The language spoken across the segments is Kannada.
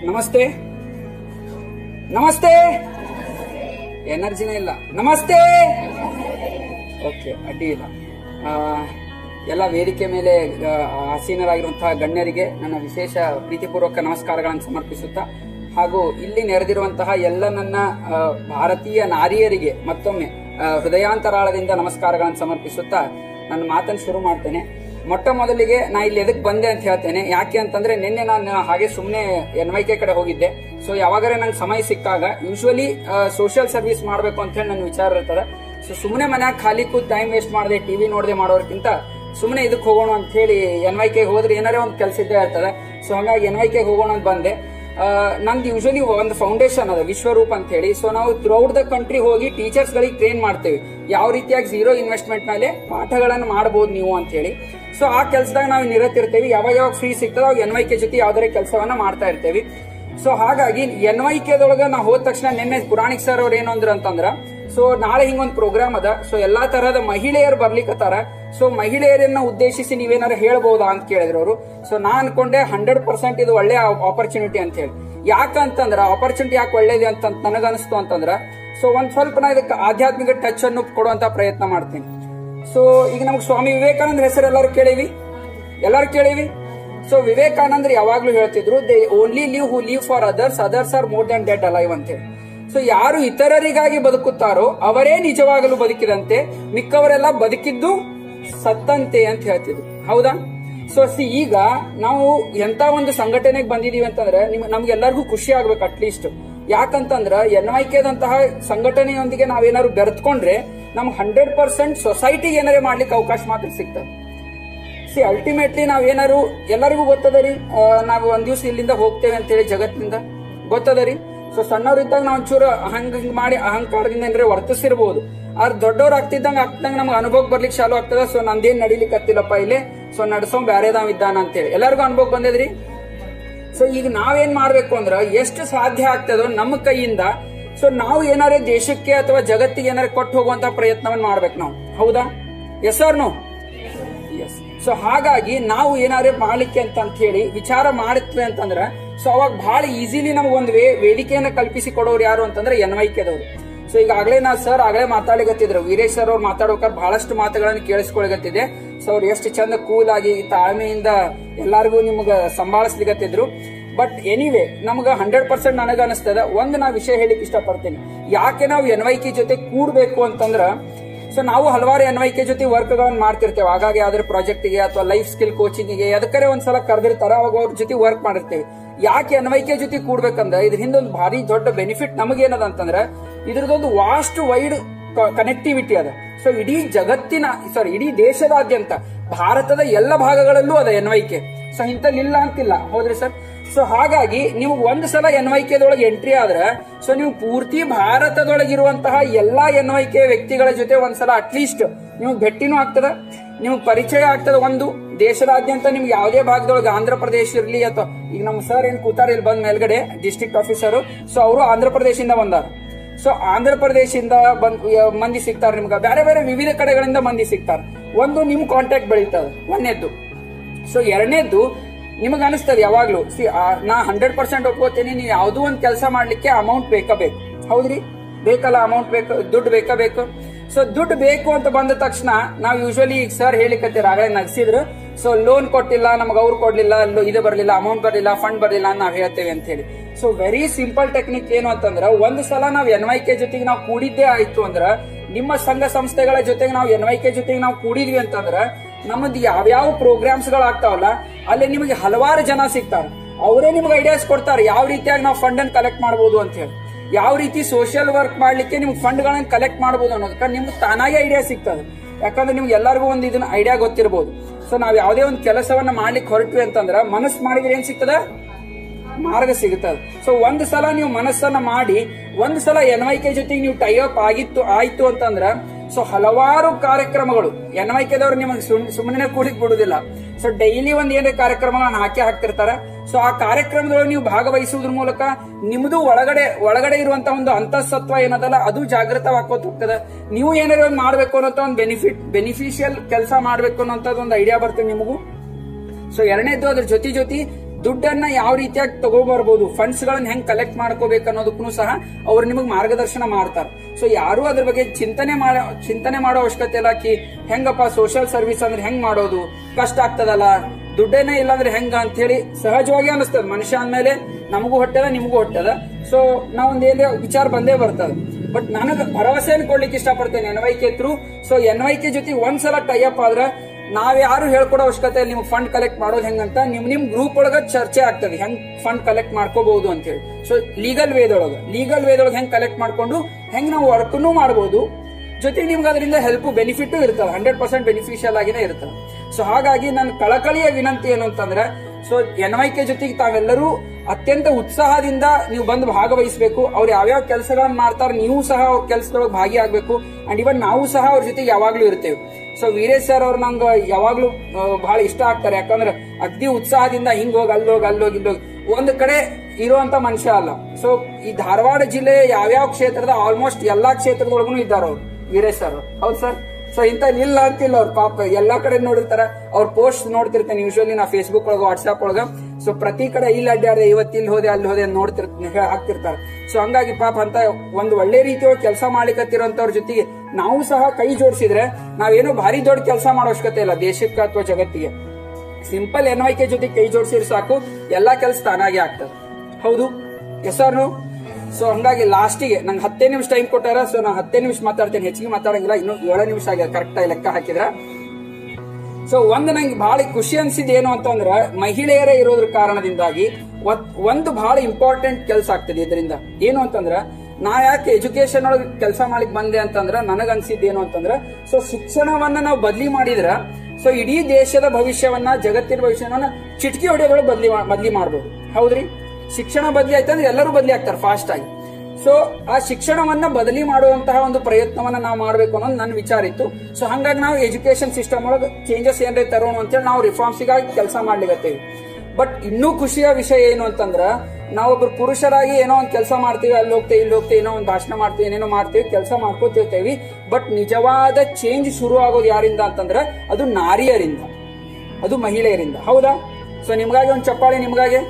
ನಮಸ್ತೆ ನಮಸ್ತೆ ಎನರ್ಜಿನೇ ಇಲ್ಲ ನಮಸ್ತೆ ಓಕೆ ಅಡ್ಡಿ ಇಲ್ಲ ಆ, ಎಲ್ಲ ವೇದಿಕೆ ಮೇಲೆ ಆ, ಆಸೀನರಾಗಿರುವಂತಹ ಗಣ್ಯರಿಗೆ ನನ್ನ ವಿಶೇಷ ಪ್ರೀತಿಪೂರ್ವಕ ನಮಸ್ಕಾರಗಳನ್ನು ಸಮರ್ಪಿಸುತ್ತಾ ಹಾಗೂ ಇಲ್ಲಿ ನೆರೆದಿರುವಂತಹ ಎಲ್ಲ ನನ್ನ ಆ, ಭಾರತೀಯ ನಾರಿಯರಿಗೆ ಮತ್ತೊಮ್ಮೆ ಆ, ಹೃದಯಾಂತರಾಳದಿಂದ ನಮಸ್ಕಾರಗಳನ್ನು ಸಮರ್ಪಿಸುತ್ತಾ ನನ್ನ ಮಾತನ್ನು ಶುರು ಮಾಡ್ತೇನೆ ಮೊಟ್ಟ ಮೊದಲಿಗೆ ನಾ ಇಲ್ಲಿ ಎದಕ್ ಬಂದೆ ಅಂತ ಹೇಳ್ತೇನೆ ಯಾಕೆ ಅಂತಂದ್ರೆ ನಿನ್ನೆ ನಾನು ಹಾಗೆ ಸುಮ್ಮನೆ ಎನ್ ವೈ ಕೆ ಕಡೆ ಹೋಗಿದ್ದೆ ಸೊ ಯಾವಾಗಾರೆ ನಂಗೆ ಸಮಯ ಸಿಕ್ಕಾಗ ಯೂಶುವಲಿ ಸೋಷಿಯಲ್ ಸರ್ವಿಸ್ ಮಾಡಬೇಕು ಅಂತ ಹೇಳಿ ನನ್ನ ವಿಚಾರ ಇರ್ತದೆ ಸೊ ಸುಮ್ಮನೆ ಮನ್ಯಾಗ ಖಾಲಿ ಕೂತ್ ಟೈಮ್ ವೇಸ್ಟ್ ಮಾಡದೆ ಟಿವಿ ನೋಡದೆ ಮಾಡೋರ್ಕಿಂತ ಸುಮ್ಮನೆ ಇದಕ್ಕೆ ಹೋಗೋಣ ಅಂತ ಹೇಳಿ ಎನ್ ವೈ ಕೆ ಹೋದ್ರೆ ಏನಾರೇ ಒಂದು ಕೆಲಸ ಇದ್ದೇ ಇರ್ತದೆ ಸೊ ಹಂಗಾಗಿ ಎನ್ ವೈ ಕೆ ಹೋಗೋಣ ಅಂತ ಬಂದೆ ಆ, ನಂದು ಯೂಶಲಿ ಒಂದು ಫೌಂಡೇಶನ್ ಅದ ವಿಶ್ವರೂಪ್ ಅಂತ ಹೇಳಿ ಸೊ ನಾವು ಥ್ರೂಔಟ್ ದ ಕಂಟ್ರಿ ಹೋಗಿ ಟೀಚರ್ಸ್ ಗಳಿಗೆ ಟ್ರೈನ್ ಮಾಡ್ತೇವೆ ಯಾವ ರೀತಿಯಾಗಿ ಝೀರೋ ಇನ್ವೆಸ್ಟ್ಮೆಂಟ್ ಮೇಲೆ ಪಾಠಗಳನ್ನು ಮಾಡಬಹುದು ನೀವು ಅಂತ ಹೇಳಿ ಸೊ ಆ ಕೆಲಸದಾಗ ನಾವು ನಿರತಿರ್ತೇವೆ ಯಾವಾಗ ಯಾವಾಗ ಫ್ರೀ ಸಿಗ್ತದೆ ಅವಾಗ ಎನ್ ವೈ ಕೆ ಜೊತೆ ಯಾವ್ದಾರ ಕೆಲಸವನ್ನ ಮಾಡ್ತಾ ಇರ್ತೇವೆ ಸೊ ಹಾಗಾಗಿ ಎನ್ ವೈ ಕೆದೊಳಗ ನಾವು ಹೋದ ತಕ್ಷಣ ನಿನ್ನೆ ಪುರಾಣಿಕ್ ಸರ್ ಅವ್ರು ಏನು ಅಂದ್ರು ಅಂತಂದ್ರ ಸೊ ನಾಳೆ ಹಿಂಗೊಂದು ಪ್ರೋಗ್ರಾಮ್ ಅದ ಸೊ ಎಲ್ಲಾ ತರಹದ ಮಹಿಳೆಯರು ಬರ್ಲಿಕ್ಕತ್ತಾರ ಸೊ ಮಹಿಳೆಯರನ್ನ ಉದ್ದೇಶಿಸಿ ನೀವೇನಾರ ಹೇಳ್ಬೋದಾ ಅಂತ ಕೇಳಿದ್ರು ಅವರು ಸೊ ನಾ ಅನ್ಕೊಂಡೆ ಹಂಡ್ರೆಡ್ ಪರ್ಸೆಂಟ್ ಇದು ಒಳ್ಳೆ ಆಪರ್ಚುನಿಟಿ ಅಂತ ಹೇಳಿ ಯಾಕಂತಂದ್ರ ಆಪರ್ಚುನಿಟಿ ಯಾಕೆ ಒಳ್ಳೇದು ಅಂತ ನನಗನ್ಸ್ತು ಅಂತಂದ್ರ ಸೊ ಒಂದ್ ಸ್ವಲ್ಪ ನಾ ಇದಕ್ಕೆ ಆಧ್ಯಾತ್ಮಿಕ ಟಚ್ ಅನ್ನು ಕೊಡುವಂತ ಪ್ರಯತ್ನ ಮಾಡ್ತೀನಿ ಸೊ ಈಗ ನಮ್ಗೆ ಸ್ವಾಮಿ ವಿವೇಕಾನಂದ ಹೆಸರು ಎಲ್ಲರೂ ಕೇಳೀವಿ ಎಲ್ಲರೂ ಕೇಳೀವಿ ಸೊ ವಿವೇಕಾನಂದ್ರ ಯಾವಾಗ್ಲೂ ಹೇಳ್ತಿದ್ರು they only live who live for others others are more than dead alive ಅಂತ ಹೇಳಿ ಸೊ ಯಾರು ಇತರರಿಗಾಗಿ ಬದುಕುತ್ತಾರೋ ಅವರೇ ನಿಜವಾಗಲು ಬದುಕಿದಂತೆ ಮಿಕ್ಕವರೆಲ್ಲ ಬದುಕಿದ್ದು ಸತ್ತಂತೆ ಅಂತ ಹೇಳ್ತಿದ್ರು ಹೌದಾ ಸೊ ಸಿ ಈಗ ನಾವು ಎಂತ ಒಂದು ಸಂಘಟನೆಗೆ ಬಂದಿದೀವಿ ಅಂತಂದ್ರೆ ನಿಮ್ ನಮ್ಗೆಲ್ಲರಿಗೂ ಖುಷಿ ಆಗ್ಬೇಕು ಅಟ್ಲೀಸ್ಟ್ ಯಾಕಂತಂದ್ರ ಎನ್ ಐ ಕೆದಂತಹ ಸಂಘಟನೆಯೊಂದಿಗೆ ನಾವೇನಾದ್ರು ಬೆರೆತ್ಕೊಂಡ್ರೆ ನಮ್ಗೆ ಹಂಡ್ರೆಡ್ ಪರ್ಸೆಂಟ್ ಸೊಸೈಟಿಗೆ ಏನಾರೇ ಮಾಡ್ಲಿಕ್ಕೆ ಅವಕಾಶ ಮಾತ್ರ ಸಿಗ್ತದೆ ಸಿ ಅಲ್ಟಿಮೇಟ್ಲಿ ನಾವ್ ಏನಾರು ಎಲ್ಲರಿಗೂ ಗೊತ್ತದ ರೀ ಆ, ನಾವು ಒಂದ್ ದಿವ್ಸ ಇಲ್ಲಿಂದ ಹೋಗ್ತೇವೆ ಅಂತ ಹೇಳಿ ಜಗತ್ತಿನಿಂದ ಗೊತ್ತದ ರೀ ಸೊ ಸಣ್ಣವ್ರಿದ್ದಾಗ ನಾವು ಒಂಚೂರು ಹಂಗ ಹಿಂಗ್ ಮಾಡಿ ಅಹಂಕಾರದಿಂದ ಏನಾರ ವರ್ತಿಸಿರ್ಬೋದು ಆದ್ರೆ ದೊಡ್ಡವ್ರು ಆಗ್ತಿದ್ದಂಗ ಆಗ್ತಂಗ ನಮ್ಗೆ ಅನುಭವ ಬರ್ಲಿಕ್ಕೆ ಚಾಲು ಆಗ್ತದ ಸೊ ನಂದೇನ್ ನಡಿಲಿಕ್ಕೆ ಹತ್ತಿಲ್ಲಪ್ಪ ಇಲ್ಲಿ ಸೊ ನಡ್ಸೋ ಬ್ಯಾರೆದಾವ್ ಇದ್ದಾನ ಅಂತೇಳಿ ಎಲ್ಲರಿಗೂ ಅನುಭವ ಬಂದಿದ್ರಿ ಸೊ ಈಗ ನಾವೇನ್ ಮಾಡ್ಬೇಕು ಅಂದ್ರ ಎಷ್ಟು ಸಾಧ್ಯ ಆಗ್ತದೋ ನಮ್ಮ ಕೈಯಿಂದ ಸೊ ನಾವು ಏನಾರೇ ದೇಶಕ್ಕೆ ಅಥವಾ ಜಗತ್ತಿಗೆ ಏನಾರೇ ಕೊಟ್ಟು ಹೋಗುವಂತ ಪ್ರಯತ್ನವನ್ನ ಮಾಡ್ಬೇಕು ನಾವು ಹೌದಾ yes or no yes so ಹಾಗಾಗಿ ನಾವು ಏನಾರೇ ಮಾಡ್ಲಿಕ್ಕೆ ಅಂತ ಅಂತ ಹೇಳಿ ವಿಚಾರ ಮಾಡಿದ್ವಿ ಅಂತಂದ್ರೆ ಸೊ ಅವಾಗ ಬಹಳ ಈಸಿಲಿ ನಮ್ಗೆ ಒಂದು ವೇ ವೇದಿಕೆಯನ್ನ ಕಲ್ಪಿಸಿ ಕೊಡೋರು ಯಾರು ಅಂತಂದ್ರೆ ಎನ್ ವೈ ಕೆದವರು ಸೊ ಈಗ ಆಗ್ಲೇ ನಾ ಸರ್ ಆಗ್ಲೇ ಮಾತಾಡ್ಲಿಕತ್ತಿದ್ರು ವೀರೇಶ್ ಸರ್ ಅವ್ರು ಮಾತಾಡ್ಬೇಕಾದ್ರೆ ಬಹಳಷ್ಟು ಮಾತುಗಳನ್ನು ಕೇಳಿಸ್ಕೊಳಗತ್ತಿದೆ ಸೊ ಅವ್ರು ಎಷ್ಟು ಚಂದ ಕೂಲ್ ಆಗಿ ತಾಳ್ಮೆಯಿಂದ ಎಲ್ಲಾರ್ಗೂ ನಿಮ್ಗ ಸಂಭಾಳಿಸ್ಲಿಕತ್ತಿದ್ರು ಬಟ್ ಎನಿವೆ ನಮ್ಗ ಹಂಡ್ರೆಡ್ ಪರ್ಸೆಂಟ್ ನನಗ ಅನಿಸ್ತದ ಒಂದು ನಾ ವಿಷಯ ಹೇಳಿಕ್ ಇಷ್ಟಪಡ್ತೀನಿ ಯಾಕೆ ನಾವು ಎನ್ ವೈ ಕೆ ಜೊತೆ ಕೂಡ್ಬೇಕು ಅಂತಂದ್ರ ಸೊ ನಾವು ಹಲವಾರು ಎನ್ ವೈ ಕೆ ಜೊತೆ ವರ್ಕ್ ಗಳನ್ನ ಮಾಡ್ತಿರ್ತೇವೆ ಆಗಾಗ ಯಾವ್ದಾದ್ರು ಪ್ರಾಜೆಕ್ಟ್ ಗೆ ಅಥವಾ ಲೈಫ್ ಸ್ಕಿಲ್ ಕೋಚಿಂಗ್ ಗೆ ಅದಕ್ಕರೆ ಒಂದ್ಸಲ ಕರೆದಿರ್ತಾರ ಅವಾಗ ಅವ್ರ ಜೊತೆ ವರ್ಕ್ ಮಾಡಿರ್ತೇವೆ ಯಾಕೆ ಎನ್ ವೈ ಕೆ ಜೊತೆ ಕೂಡ್ಬೇಕಂದ್ರೆ ಇದ್ರ ಹಿಂದೊಂದು ಭಾರಿ ದೊಡ್ಡ ಬೆನಿಫಿಟ್ ನಮಗೇನದ ಅಂತಂದ್ರೆ ಇದ್ರದೊಂದು ವಾಸ್ಟ್ ವೈಡ್ ಕನೆಕ್ಟಿವಿಟಿ ಅದ ಸೊ ಇಡೀ ಜಗತ್ತಿನ ಸಾರಿ ಇಡೀ ದೇಶದಾದ್ಯಂತ ಭಾರತದ ಎಲ್ಲ ಭಾಗಗಳಲ್ಲೂ ಅದ ಎನ್ ವೈ ಕೆ ಸೊ ಇಂಥಲ್ಲಿ ಇಲ್ಲ ಅಂತಿಲ್ಲ ಹೌದ್ರಿ ಸರ್ ಸೊ ಹಾಗಾಗಿ ನೀವು ಒಂದ್ ಸಲ ಎನ್ ವೈ ಕೆದೊಳಗೆ ಎಂಟ್ರಿ ಆದ್ರೆ ಸೊ ನೀವು ಪೂರ್ತಿ ಭಾರತದೊಳಗಿರುವಂತಹ ಎಲ್ಲಾ ಎನ್ ವೈ ಕೆ ವ್ಯಕ್ತಿಗಳ ಜೊತೆ ಒಂದ್ಸಲ ಅಟ್ಲೀಸ್ಟ್ ನೀವು ಭೇಟಿನೂ ಆಗ್ತದ ನಿಮ್ಗೆ ಪರಿಚಯ ಆಗ್ತದ ಒಂದು ದೇಶದಾದ್ಯಂತ ನಿಮ್ಗೆ ಯಾವುದೇ ಭಾಗದೊಳಗೆ ಆಂಧ್ರ ಪ್ರದೇಶ ಇರ್ಲಿ ಅಥವಾ ಈಗ ನಮ್ಮ ಸರ್ ಏನ್ ಕೂತಾರ ಇಲ್ಲಿ ಬಂದ್ ಮೇಲ್ಗಡೆ ಡಿಸ್ಟ್ರಿಕ್ಟ್ ಆಫೀಸರ್ ಸೊ ಅವರು ಆಂಧ್ರ ಪ್ರದೇಶದಿಂದ ಬಂದಾರ ಸೊ ಆಂಧ್ರ ಪ್ರದೇಶದಿಂದ ಬಂದ್ ಯ- ಮಂದಿ ಸಿಗ್ತಾರ ನಿಮ್ಗೆ ಬೇರೆ ಬೇರೆ ವಿವಿಧ ಕಡೆಗಳಿಂದ ಮಂದಿ ಸಿಗ್ತಾರ ಒಂದು ನಿಮ್ ಕಾಂಟ್ಯಾಕ್ಟ್ ಬೆಳೀತದ ಒಂದನೇದ್ದು ಸೊ ಎರಡನೇದ್ದು ನಿಮಗೆ ಅನಿಸ್ತದೆ ಯಾವಾಗ್ಲೂ ಸಿ ನಾ ಹಂಡ್ರೆಡ್ ಪರ್ಸೆಂಟ್ ಒಪ್ಕೋತೀನಿ ನೀವು ಯಾವುದೋ ಒಂದು ಕೆಲಸ ಮಾಡ್ಲಿಕ್ಕೆ ಅಮೌಂಟ್ ಬೇಕಾ ಬೇಕು ಹೌದ್ರಿ ಬೇಕಲ್ಲ ಅಮೌಂಟ್ ಬೇಕು ದುಡ್ಡು ಬೇಕಾ ಬೇಕು ಸೊ ದುಡ್ಡು ಬೇಕು ಅಂತ ಬಂದ ತಕ್ಷಣ ನಾವು ಯೂಶಲಿ ಈಗ ಸರ್ ಹೇಳಿಕತ್ತೀರ ಆಗಲೇ ನಗ್ಸಿದ್ರು ಸೊ ಲೋನ್ ಕೊಟ್ಟಿಲ್ಲ ನಮ್ಗೆ ಅವ್ರು ಕೊಡ್ಲಿಲ್ಲ lo- ಇದು ಬರ್ಲಿಲ್ಲ ಅಮೌಂಟ್ ಬರ್ಲಿಲ್ಲ ಫಂಡ್ ಬರ್ಲಿಲ್ಲ ಅಂತ ನಾವು ಹೇಳ್ತೇವೆ ಅಂತ ಹೇಳಿ ಸೊ ವೆರಿ ಸಿಂಪಲ್ ಟೆಕ್ನಿಕ್ ಏನು ಅಂತಂದ್ರ ಒಂದ್ ಸಲ ನಾವು ಎನ್ ವೈ ಕೆ ಜೊತೆಗೆ ನಾವು ಕೂಡಿದ್ದೇ ಆಯ್ತು ಅಂದ್ರ ನಿಮ್ಮ ಸಂಘ ಸಂಸ್ಥೆಗಳ ಜೊತೆಗೆ ನಾವು ಎನ್ ವೈ ಕೆ ಜೊತೆಗೆ ನಾವು ಕೂಡಿದ್ವಿ ಅಂತಂದ್ರ ನಮ್ಮದು ಯಾವ್ಯಾವ ಪ್ರೋಗ್ರಾಮ್ಸ್ ಗಳು ಆಗ್ತಾವಲ್ಲ ಅಲ್ಲಿ ನಿಮಗೆ ಹಲವಾರು ಜನ ಸಿಗ್ತಾರ ಅವರೇ ನಿಮ್ಗೆ ಐಡಿಯಾಸ್ ಕೊಡ್ತಾರೆ ಯಾವ ರೀತಿಯಾಗಿ ನಾವು ಫಂಡ್ ಅನ್ನು ಕಲೆಕ್ಟ್ ಮಾಡಬಹುದು ಅಂತ ಹೇಳಿ ಯಾವ ರೀತಿ ಸೋಷಿಯಲ್ ವರ್ಕ್ ಮಾಡ್ಲಿಕ್ಕೆ ನಿಮ್ಗೆ ಫಂಡ್ ಗಳನ್ನ ಕಲೆಕ್ಟ್ ಮಾಡಬಹುದು ಅನ್ನೋದಕ್ಕೆ ನಿಮ್ಗೆ ತಾನಾಗೆ ಐಡಿಯಾ ಸಿಗ್ತದೆ ಯಾಕಂದ್ರೆ ನಿಮ್ಗೆ ಎಲ್ಲರಿಗೂ ಒಂದು ಇದನ್ನ ಐಡಿಯಾ ಗೊತ್ತಿರಬಹುದು ಸೊ ನಾವ್ ಯಾವುದೇ ಒಂದು ಕೆಲಸವನ್ನ ಮಾಡ್ಲಿಕ್ಕೆ ಹೊರಟ್ವಿ ಅಂತಂದ್ರ ಮನಸ್ಸು ಮಾಡಿದ್ರೆ ಏನ್ ಸಿಗ್ತದ ಮಾರ್ಗ ಸಿಗುತ್ತದೆ ಸೊ ಒಂದ್ ಸಲ ನೀವು ಮನಸ್ಸನ್ನ ಮಾಡಿ ಒಂದ್ ಸಲ ಎನ್ ವೈ ಕೆ ಜೊತೆಗೆ ನೀವು ಟೈ ಅಪ್ ಆಗಿತ್ತು ಆಯ್ತು ಅಂತಂದ್ರ ಸೊ ಹಲವಾರು ಕಾರ್ಯಕ್ರಮಗಳು ಎನ್ ವೈ ಕೆದವ್ರು ನಿಮಗೆ ಸುಮ್ಮನೆ ಕೂಡಿಕ್ ಬಿಡುದಿಲ್ಲ ಸೊ ಡೈಲಿ ಒಂದ್ ಏನೇ ಕಾರ್ಯಕ್ರಮಗಳನ್ನ ಹಾಕಿ ಹಾಕ್ತಿರ್ತಾರ ಸೊ ಆ ಕಾರ್ಯಕ್ರಮದೊಳಗೆ ನೀವು ಭಾಗವಹಿಸುವುದ್ರ ಮೂಲಕ ನಿಮ್ದು ಒಳಗಡೆ ಒಳಗಡೆ ಇರುವಂತ ಒಂದು ಅಂತಸತ್ವ ಏನದಲ್ಲ ಅದು ಜಾಗೃತವಾಕೋತ ಹೋಗ್ತದೆ ನೀವು ಏನಾದ್ರು ಒಂದ್ ಮಾಡ್ಬೇಕು ಅನ್ನೋ ಒಂದು ಬೆನಿಫಿಟ್ ಬೆನಿಫಿಷಿಯಲ್ ಕೆಲಸ ಮಾಡ್ಬೇಕು ಅನ್ನೋ ಒಂದು ಐಡಿಯಾ ಬರ್ತದೆ ನಿಮಗೂ ಸೊ ಎರಡನೇದು ಅದ್ರ ಜೊತೆ ಜೊತೆ ದುಡ್ಡನ್ನ ಯಾವ ರೀತಿಯಾಗಿ ತಗೋಬರ್ಬೋದು ಫಂಡ್ಸ್ ಗಳನ್ನ ಹೆಂಗ್ ಕಲೆಕ್ಟ್ ಮಾಡ್ಕೋಬೇಕು ಅನ್ನೋದಕ್ಕೂ ಸಹ ಅವ್ರು ನಿಮಗೆ ಮಾರ್ಗದರ್ಶನ ಮಾಡ್ತಾರೆ ಸೊ ಯಾರು ಅದ್ರ ಬಗ್ಗೆ ಚಿಂತನೆ ಮಾಡೋ ಚಿಂತನೆ ಮಾಡೋ ಅವಶ್ಯಕತೆ ಇಲ್ಲ ಕಿ ಹೆಂಗಪ್ಪ ಸೋಷಿಯಲ್ ಸರ್ವಿಸ್ ಅಂದ್ರೆ ಹೆಂಗ್ ಮಾಡೋದು ಕಷ್ಟ ಆಗ್ತದಲ್ಲ ದುಡ್ಡೇನೇ ಇಲ್ಲ ಅಂದ್ರೆ ಹೆಂಗ ಅಂತ ಹೇಳಿ ಸಹಜವಾಗಿ ಅನಿಸ್ತದ ಮನುಷ್ಯ ಅಂದ್ಮೇಲೆ ನಮಗೂ ಹೊಟ್ಟೆದ ನಿಮಗೂ ಹೊಟ್ಟೆದ ಸೊ ನಾವೊಂದ್ ಏನೇ ವಿಚಾರ ಬಂದೇ ಬರ್ತದ ಬಟ್ ನನಗೆ ಭರವಸೆಯನ್ನು ಕೊಡ್ಲಿಕ್ಕೆ ಇಷ್ಟಪಡ್ತೇನೆ N Y K through so N Y K ಜೊತೆ ಒಂದ್ಸಲ ಟೈಅಪ್ ಆದ್ರೆ ನಾವ್ ಯಾರು ಹೇಳ್ಕೊಡೋ ಅವಶ್ಯಕತೆ ಇಲ್ಲ ನಿಮ್ಗೆ ಫಂಡ್ ಕಲೆಕ್ಟ್ ಮಾಡೋದು ಹೆಂಗಂತ ನಿಮ್ ನಿಮ್ ಗ್ರೂಪ್ ಒಳಗ ಚರ್ಚೆ ಆಗ್ತದೆ ಹೆಂಗ್ ಫಂಡ್ ಕಲೆಕ್ಟ್ ಮಾಡ್ಕೋಬಹುದು ಅಂತ ಹೇಳಿ ಸೊ ಲೀಗಲ್ ವೇದೊಳಗ ಲೀಗಲ್ ವೇದೊಳಗ ಹೆಂಗ್ ಕಲೆಕ್ಟ್ ಮಾಡ್ಕೊಂಡು ಹೆಂಗ್ ನಾವು ವರ್ಕ್ನು ಮಾಡಬಹುದು ಜೊತೆಗೆ ನಿಮ್ಗೆ ಅದರಿಂದ ಹೆಲ್ಪ್ ಬೆನಿಫಿಟ್ ಇರ್ತದೆ ಹಂಡ್ರೆಡ್ ಪರ್ಸೆಂಟ್ ಬೆನಿಫಿಷಿಯಲ್ ಆಗಿನೇ ಇರ್ತದೆ ಸೊ ಹಾಗಾಗಿ ನನ್ನ ಕಳಕಳಿಯ ವಿನಂತಿ ಏನು ಅಂತಂದ್ರೆ ಸೊ ಎನ್ ವೈ ಕೆ ಜೊತೆಗೆ ತಾವೆಲ್ಲರೂ ಅತ್ಯಂತ ಉತ್ಸಾಹದಿಂದ ನೀವು ಬಂದು ಭಾಗವಹಿಸಬೇಕು ಅವ್ರು ಯಾವ್ಯಾವ ಕೆಲಸಗಳನ್ನ ಮಾಡ್ತಾರೆ ನೀವು ಸಹ ಅವ್ರ ಕೆಲಸದೊಳಗೆ ಭಾಗಿಯಾಗಬೇಕು ಅಂಡ್ ಇವನ್ ನಾವು ಸಹ ಅವ್ರ ಜೊತೆಗೆ ಯಾವಾಗ್ಲೂ ಇರ್ತೇವೆ ಸೊ ವೀರೇಶ್ ಸರ್ ಅವ್ರು ನಂಗೆ ಯಾವಾಗ್ಲೂ ಆ, ಬಹಳ ಇಷ್ಟ ಆಗ್ತಾರೆ ಯಾಕಂದ್ರೆ ಅಗ್ದಿ ಉತ್ಸಾಹದಿಂದ ಹಿಂಗ್ ಹೋಗಿ ಅಲ್ಲೋಗಿ ಅಲ್ಲೋಗಿ ಇಲ್ಲೋಗಿ ಒಂದ್ ಕಡೆ ಇರುವಂತ ಮನುಷ್ಯ ಅಲ್ಲ ಸೊ ಈ ಧಾರವಾಡ ಜಿಲ್ಲೆ ಯಾವ್ಯಾವ ಕ್ಷೇತ್ರದ ಆಲ್ಮೋಸ್ಟ್ ಎಲ್ಲಾ ಕ್ಷೇತ್ರದೊಳಗೂ ಇದ್ದಾರೆ ಅವ್ರು ವೀರೇಶ್ ಸರ್ ಹೌದು ಸರ್ ಸೊ ಇಂತ ಇಲ್ಲ ಅಂತಿಲ್ಲ ಅವ್ರ ಪಾಪ ಎಲ್ಲಾ ಕಡೆ ನೋಡಿರ್ತಾರ ಅವ್ರ ಪೋಸ್ಟ್ ನೋಡ್ತಿರ್ತೇನೆ ಯೂಶಲಿ ನಾ ಫೇಸ್ಬುಕ್ ಒಳಗ ವಾಟ್ಸ್ಆಪ್ ಒಳಗ ಸೊ ಪ್ರತಿ ಕಡೆ ಇಲ್ಲಿ ಅಡ್ಡಾಡ್ದೆ ಇವತ್ತು ಇಲ್ಲಿ ಹೋದೆ ಅಲ್ಲಿ ಹೋದೆ ನೋಡ್ತಿರ್ ಹಾಕ್ತಿರ್ತಾರೆ ಸೊ ಹಂಗಾಗಿ ಪಾಪ ಅಂತ ಒಂದು ಒಳ್ಳೆ ರೀತಿಯೊಳಗೆ ಕೆಲಸ ಮಾಡ್ಲಿಕ್ಕತ್ತಿರೋಂಥವ್ರ ಜೊತೆಗೆ ನಾವು ಸಹ ಕೈ ಜೋಡಿಸಿದ್ರೆ ನಾವೇನೋ ಭಾರಿ ದೊಡ್ಡ ಕೆಲಸ ಮಾಡೋ ಅವಶ್ಯಕತೆ ಇಲ್ಲ ದೇಶಕ್ಕೆ ಅಥವಾ ಜಗತ್ತಿಗೆ ಸಿಂಪಲ್ ಎನ್ ವೈ ಕೆ ಜೊತೆ ಕೈ ಜೋಡಿಸಿದ್ರೆ ಸಾಕು ಎಲ್ಲಾ ಕೆಲಸ ತಾನಾಗೆ ಆಗ್ತದೆ ಹೌದು ಎಸ್ ಆರ್ ಸೊ ಹಂಗಾಗಿ ಲಾಸ್ಟಿಗೆ ನಂಗೆ ಹತ್ತೇ ನಿಮಿಷ ಟೈಮ್ ಕೊಟ್ಟಾರ ಸೊ ನಾನು ಹತ್ತೇ ನಿಮಿಷ ಮಾತಾಡ್ತೇನೆ ಹೆಚ್ಚಿಗೆ ಮಾತಾಡಂಗಿಲ್ಲ ಇನ್ನು ಏಳು ನಿಮಿಷ ಆಗಿದೆ ಕರೆಕ್ಟ್ ಆಗಿ ಲೆಕ್ಕ ಹಾಕಿದ್ರ ಸೊ ಒಂದು ನಂಗೆ ಬಹಳ ಖುಷಿ ಅನ್ಸಿದ್ ಏನು ಅಂತಂದ್ರ ಮಹಿಳೆಯರೇ ಇರೋದ್ರ ಕಾರಣದಿಂದಾಗಿ ಒತ್- ಒಂದು ಬಹಳ ಇಂಪಾರ್ಟೆಂಟ್ ಕೆಲಸ ಆಗ್ತದೆ ಇದರಿಂದ ಏನು ಅಂತಂದ್ರ ನಾ ಯಾಕೆ ಎಜುಕೇಶನ್ ಒಳಗೆ ಕೆಲಸ ಮಾಡ್ಲಿಕ್ಕೆ ಬಂದೆ ಅಂತಂದ್ರ ನನಗ್ ಅನ್ಸಿದ್ ಏನು ಅಂತಂದ್ರ ಸೊ ಶಿಕ್ಷಣವನ್ನ ನಾವು ಬದ್ಲಿ ಮಾಡಿದ್ರ ಸೊ ಇಡೀ ದೇಶದ ಭವಿಷ್ಯವನ್ನ ಜಗತ್ತಿನ ಭವಿಷ್ಯವನ್ನ ಚಿಟಕಿ ಹೊಡೆಗಳು ಬದ್ಲಿ ಮಾ- ಬದ್ಲಿ ಮಾಡ್ಬೋದು ಹೌದ್ರಿ ಶಿಕ್ಷಣ ಬದ್ಲಿ ಆಯ್ತಂದ್ರೆ ಎಲ್ಲರೂ ಬದ್ಲಿ ಆಗ್ತಾರೆ ಫಾಸ್ಟ್ ಆಗಿ ಸೊ ಆ ಶಿಕ್ಷಣವನ್ನ ಬದಲಿ ಮಾಡುವಂತಹ ಒಂದು ಪ್ರಯತ್ನವನ್ನ ನಾವು ಮಾಡಬೇಕು ಅನ್ನೋದು ನನ್ನ ವಿಚಾರ ಇತ್ತು ಸೊ ಹಂಗಾಗಿ ನಾವು ಎಜುಕೇಶನ್ ಸಿಸ್ಟಮ್ ಒಳಗೆ ಚೇಂಜಸ್ ಏನ್ರಿ ತರೋಣ ಅಂತೇಳಿ ನಾವು ರಿಫಾರ್ಮ್ಸಿಗಾಗಿ ಕೆಲಸ ಮಾಡ್ಲಿಕತ್ತೇವೆ ಬಟ್ ಇನ್ನೂ ಖುಷಿಯ ವಿಷಯ ಏನು ಅಂತಂದ್ರ ನಾವೊಬ್ರು ಪುರುಷರಾಗಿ ಏನೋ ಒಂದು ಕೆಲಸ ಮಾಡ್ತೀವಿ ಅಲ್ಲಿ ಹೋಗ್ತೇವೆ ಇಲ್ಲಿ ಹೋಗ್ತೇವೆ ಏನೋ ಒಂದು ಭಾಷಣ ಮಾಡ್ತೀವಿ ಏನೇನೋ ಮಾಡ್ತೀವಿ ಕೆಲಸ ಮಾಡ್ಕೋತಿರ್ತೇವಿ ಬಟ್ ನಿಜವಾದ ಚೇಂಜ್ ಶುರು ಆಗೋದು ಯಾರಿಂದ ಅಂತಂದ್ರ ಅದು ನಾರಿಯರಿಂದ ಅದು ಮಹಿಳೆಯರಿಂದ ಹೌದಾ ಸೊ ನಿಮ್ಗಾಗಿ ಒಂದು ಚಪ್ಪಾಳೆ ನಿಮ್ಗಾಗಿ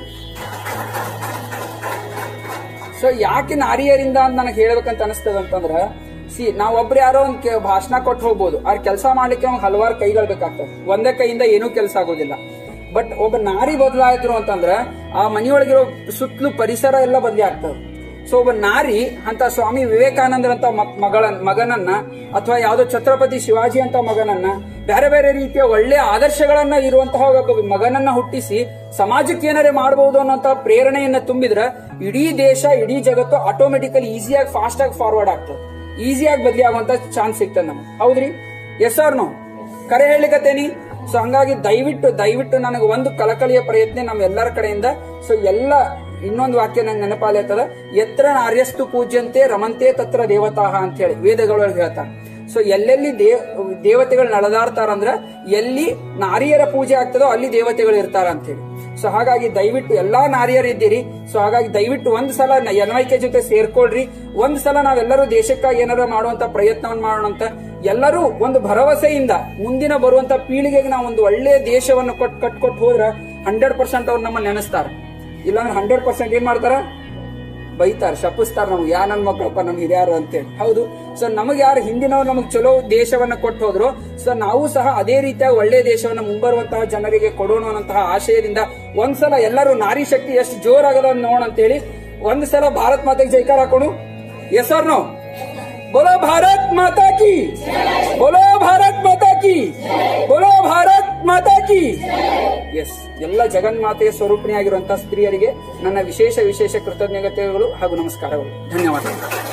ಸೊ ಯಾಕೆ ನಾರಿಯರಿಂದ ಅಂತ ನನಗೆ ಹೇಳ್ಬೇಕಂತ ಅನಿಸ್ತದ ಅಂತಂದ್ರ ಸಿ ನಾವ್ ಒಬ್ರು ಯಾರೋ ಒಂದ್ ಕೆ- ಭಾಷಣ ಕೊಟ್ಟು ಹೋಗ್ಬೋದು ಆ ಕೆಲಸ ಮಾಡ್ಲಿಕ್ಕೆ ಅವ್ನ್ ಹಲವಾರು ಕೈಗಳು ಬೇಕಾಗ್ತದೆ ಒಂದೇ ಕೈಯಿಂದ ಏನೂ ಕೆಲಸ ಆಗೋದಿಲ್ಲ ಬಟ್ ಒಬ್ಬ ನಾರಿ ಬದಲಾಯಿದ್ರು ಅಂತಂದ್ರ ಆ ಮನೆಯೊಳಗಿರೋ ಸುತ್ತಲೂ ಪರಿಸರ ಎಲ್ಲ ಬದಲಿ ಆಗ್ತದೆ ಸೊ ಒಬ್ಬ ನಾರಿ ಅಂತ ಸ್ವಾಮಿ ವಿವೇಕಾನಂದರಂತ ಮ- ಮಗಳ ಮಗನನ್ನ ಅಥವಾ ಯಾವ್ದೋ ಛತ್ರಪತಿ ಶಿವಾಜಿ ಅಂತ ಮಗನನ್ನ ಬೇರೆ ಬೇರೆ ರೀತಿಯ ಒಳ್ಳೆ ಆದರ್ಶಗಳನ್ನ ಇರುವಂತಹ ಒಬ್ಬ ಮಗನನ್ನ ಹುಟ್ಟಿಸಿ ಸಮಾಜಕ್ಕೆ ಏನಾರೇ ಮಾಡಬಹುದು ಅನ್ನೋಂತ ಪ್ರೇರಣೆಯನ್ನ ತುಂಬಿದ್ರೆ ಇಡೀ ದೇಶ ಇಡೀ ಜಗತ್ತು ಆಟೋಮೆಟಿಕಲಿ ಈಸಿಯಾಗಿ ಫಾಸ್ಟ್ ಆಗಿ ಫಾರ್ವರ್ಡ್ ಆಗ್ತದೆ ಈಸಿಯಾಗಿ ಬದಲಿ ಆಗುವಂತ ಚಾನ್ಸ್ ಸಿಗ್ತದೆ ನಮ್ಗೆ ಹೌದ್ರಿ ಎಸ್ ಆರ್ ನೋ ಕರೆ ಹೇಳಿಕತ್ತೇನಿ ಸೊ ಹಂಗಾಗಿ ದಯವಿಟ್ಟು ದಯವಿಟ್ಟು ನನಗೆ ಒಂದು ಕಳಕಳಿಯ ಪ್ರಯತ್ನ ನಮ್ಮೆಲ್ಲರ ಕಡೆಯಿಂದ ಸೊ ಎಲ್ಲ ಇನ್ನೊಂದು ವಾಕ್ಯ ನಂಗೆ ನೆನಪಾಲತ್ತದ ಎತ್ರ ನಾರ್ಯಸ್ತು ಪೂಜ್ಯಂತೆ ರಮಂತೆ ತತ್ರ ದೇವತಾಹ ಅಂತ ಹೇಳಿ ವೇದಗಳೊಳಗೆ ಹೇಳ್ತಾರೆ ಸೊ ಎಲ್ಲೆಲ್ಲಿ ದೇವ್ ದೇವತೆಗಳು ನಡೆದಾಡ್ತಾರಂದ್ರ ಎಲ್ಲಿ ನಾರಿಯರ ಪೂಜೆ ಆಗ್ತದೋ ಅಲ್ಲಿ ದೇವತೆಗಳು ಇರ್ತಾರ ಅಂತ ಹೇಳಿ ಸೊ ಹಾಗಾಗಿ ದಯವಿಟ್ಟು ಎಲ್ಲಾ ನಾರಿಯರು ಇದ್ದೀರಿ ಸೊ ಹಾಗಾಗಿ ದಯವಿಟ್ಟು ಒಂದ್ ಸಲ ಎನ್ ವೈ ಕೆ ಜೊತೆ ಸೇರ್ಕೊಳ್ರಿ ಒಂದ್ ಸಲ ನಾವೆಲ್ಲರೂ ದೇಶಕ್ಕಾಗಿ ಏನಾರ ಮಾಡುವಂತ ಪ್ರಯತ್ನವನ್ನು ಮಾಡೋಣ ಅಂತ ಎಲ್ಲರೂ ಒಂದು ಭರವಸೆಯಿಂದ ಮುಂದಿನ ಬರುವಂತ ಪೀಳಿಗೆಗೆ ನಾವು ಒಂದು ಒಳ್ಳೆಯ ದೇಶವನ್ನು ಕೊಟ್ ಕಟ್ಕೊಟ್ಟು ಹೋದ್ರ ಹಂಡ್ರೆಡ್ ಪರ್ಸೆಂಟ್ ಅವ್ರು ನಮ್ಮ ನೆನೆಸ್ತಾರ ಇಲ್ಲಾಂದ್ರೆ ಹಂಡ್ರೆಡ್ ಪರ್ಸೆಂಟ್ ಏನ್ ಮಾಡ್ತಾರ ಬೈತಾರ ಶಪಿಸ್ತಾರ ನಮ್ಗೆ ಯಾ ನನ್ ಮಕ್ಕಳಪ್ಪ ನಮ್ ಹಿರಿಯರು ಅಂತೇಳಿ ಹೌದು ಸೊ ನಮಗೆ ಯಾರು ಹಿಂದಿನವ್ರು ನಮಗ್ ಚಲೋ ದೇಶವನ್ನ ಕೊಟ್ಟು ಹೋದ್ರು ಸೊ ನಾವು ಸಹ ಅದೇ ರೀತಿಯ ಒಳ್ಳೆ ದೇಶವನ್ನ ಮುಂಬರುವಂತಹ ಜನರಿಗೆ ಕೊಡೋಣ ಅನ್ನೋಂತಹ ಆಶಯದಿಂದ ಒಂದ್ಸಲ ಎಲ್ಲರೂ ನಾರಿ ಶಕ್ತಿ ಎಷ್ಟು ಜೋರಾಗದ ಅಂತ ನೋಡೋಣ ಅಂತೇಳಿ ಒಂದ್ ಸಲ ಭಾರತ್ ಮಾತೆಗೆ ಜೈಕಾರ ಹಾಕೋಣ ಎಸ್ ಆರ್ ನೋ बोलो भारत माता की बोलो भारत माता की बोलो ಭಾರತ್ ಮಾತಾ ಕಿ ಎಸ್ ಎಲ್ಲ ಜಗನ್ಮಾತೆಯ ಸ್ವರೂಪಿಣಿಯಾಗಿರುವಂತಹ ಸ್ತ್ರೀಯರಿಗೆ ನನ್ನ ವಿಶೇಷ ವಿಶೇಷ ಕೃತಜ್ಞತೆಗಳು ಹಾಗೂ ನಮಸ್ಕಾರಗಳು ಧನ್ಯವಾದಗಳು